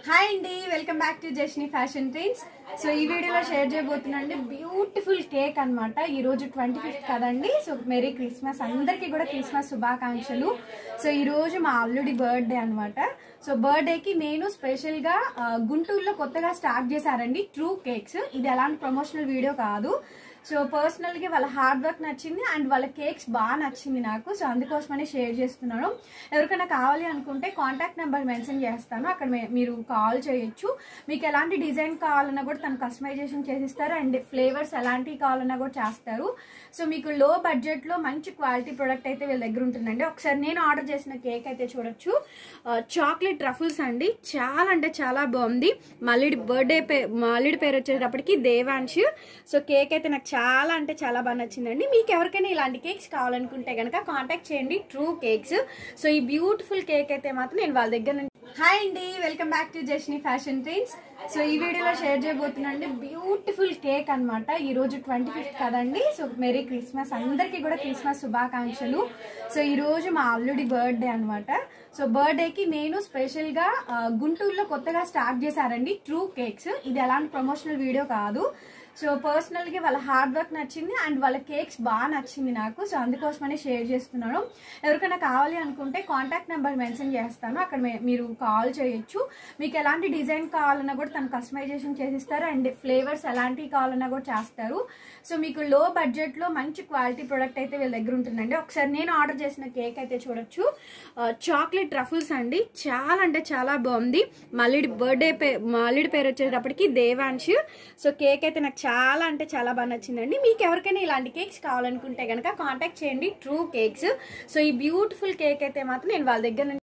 hi అండి welcome back to Jashni fashion trends so ఈ వీడియోలో షేర్ చేయబోతున్నాండి బ్యూటిఫుల్ కేక్ అన్నమాట ఈ రోజు ట్వంటీ ఫిఫ్త్ కదండి సో మెరీ క్రిస్మస్ అందరికీ కూడా క్రిస్మస్ శుభాకాంక్షలు సో ఈ రోజు మా అల్లుడి బర్త్డే అన్నమాట సో బర్త్డేకి నేను స్పెషల్గా ఆ, గుంటూరులో కొత్తగా స్టార్ట్ చేశారండి ట్రూ కేక్స్ ఇది ఎలాంటి ప్రమోషనల్ వీడియో కాదు సో పర్సనల్ గా వాళ్ళ హార్డ్ వర్క్ నచ్చింది అండ్ వాళ్ళ కేక్స్ బాగా నచ్చింది నాకు సో అందుకోసమనే షేర్ చేస్తున్నాను ఎవరికైనా కావాలి అనుకుంటే కాంటాక్ట్ నెంబర్ మెన్షన్ చేస్తాను అక్కడ మే- మీరు కాల్ చేయొచ్చు మీకు ఎలాంటి డిజైన్ కావాలన్నా కూడా తను కస్టమైజేషన్ చేసిస్తారు అండ్ ఫ్లేవర్స్ ఎలాంటివి కావాలన్నా కూడా చేస్తారు సో మీకు లో బడ్జెట్ లో మంచి క్వాలిటీ ప్రొడక్ట్ అయితే వీళ్ళ దగ్గర ఉంటుందండి ఒకసారి నేను ఆర్డర్ చేసిన కేక్ అయితే చూడొచ్చు చాక్లెట్ ట్రఫుల్స్ అండి చాలా అంటే చాలా బాగుంది మల్లిడి బర్త్డే పే మల్లిడి పేరు వచ్చేటప్పటికి దేవాంశ్ సో కేక్ అయితే నాకు చాలా అంటే చాలా బాగా నచ్చిందండి మీకు ఎవరికైనా ఇలాంటి కేక్స్ కావాలనుకుంటే కనుక కాంటాక్ట్ చేయండి ట్రూ కేక్స్ సో ఈ బ్యూటిఫుల్ కేక్ అయితే మాత్రం నేను వాళ్ళ దగ్గర నుంచి హాయ్ అండి welcome back to Jashni fashion trends so ఈ వీడియోలో షేర్ చేయబోతున్నాండి బ్యూటిఫుల్ కేక్ అన్నమాట ఈ రోజు ట్వంటీ ఫిఫ్త్ కదండి సో మెరీ క్రిస్మస్ అందరికీ కూడా క్రిస్మస్ శుభాకాంక్షలు సో ఈ రోజు మా అల్లుడి బర్త్డే అన్నమాట సో బర్త్డేకి నేను స్పెషల్గా ఆ, గుంటూరులో కొత్తగా స్టార్ట్ చేశారండి ట్రూ కేక్స్ ఇది ఎలాంటి ప్రమోషనల్ వీడియో కాదు సో పర్సనల్ గా వాళ్ళ హార్డ్ వర్క్ నచ్చింది అండ్ వాళ్ళ కేక్స్ బాగా నచ్చింది నాకు సో అందుకోసమనే షేర్ చేస్తున్నాను ఎవరికైనా కావాలి అనుకుంటే కాంటాక్ట్ నెంబర్ మెన్షన్ చేస్తాను అక్కడ మే- మీరు కాల్ చేయొచ్చు మీకు ఎలాంటి డిజైన్ కావాలన్నా కూడా తను కస్టమైజేషన్ చేసిస్తారు అండ్ ఫ్లేవర్స్ ఎలాంటివి కావాలన్నా కూడా చేస్తారు సో మీకు లో బడ్జెట్ లో మంచి క్వాలిటీ ప్రొడక్ట్ అయితే వీళ్ళ దగ్గర ఉంటుందండి ఒకసారి నేను ఆర్డర్ చేసిన కేక్ అయితే చూడొచ్చు చాక్లెట్ ట్రఫుల్స్ అండి చాలా అంటే చాలా బాగుంది మల్లిడి బర్త్డే పే మల్లిడి పేరు వచ్చేటప్పటికి దేవాంశ్ సో కేక్ అయితే నాకు చాలా అంటే చాలా బాగా నచ్చిందండి మీకు ఎవరికైనా ఇలాంటి కేక్స్ కావాలనుకుంటే కనుక కాంటాక్ట్ చేయండి ట్రూ కేక్స్ సో ఈ బ్యూటిఫుల్ కేక్ అయితే మాత్రం నేను వాళ్ళ దగ్గర నుంచి